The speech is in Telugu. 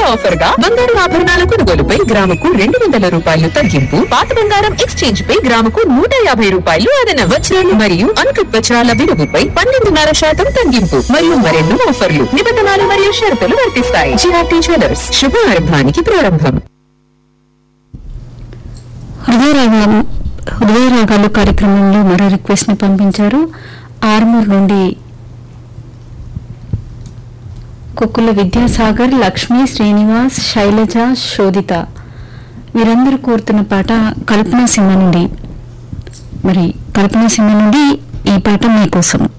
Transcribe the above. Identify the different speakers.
Speaker 1: ఆఫర్ గా బంగారు ఆభరణాల కొనుగోలుపై గ్రాముకు రెండు వందల రూపాయలు తగ్గింపు పాత బంగారం ఎక్స్చేంజ్ పై గ్రాముకు నూట యాభై రూపాయలు అదన వజ్రాలు మరియు అంకుట్ వజ్రాల విలువపై పన్నెండున్నర శాతం తగ్గింపు మరియు మరెన్నో ఆఫర్లు నిబంధనలు మరియు షరతులు వర్తిస్తాయి జిఆర్టీ జ్యువెలర్స్ శుభారంభానికి ప్రారంభం
Speaker 2: హృదయరాగాలు హృదయరాగాలు కార్యక్రమంలో మరో రిక్వెస్ట్ ని పంపించారు ఆర్మూర్ నుండి కుక్కుల విద్యాసాగర్ లక్ష్మి శ్రీనివాస్ శైలజ శోధిత వీరందరూ కోరుతున్న పాట కల్పన సింహ నుండి మరి కల్పన సింహ నుండి ఈ పాట మీకోసం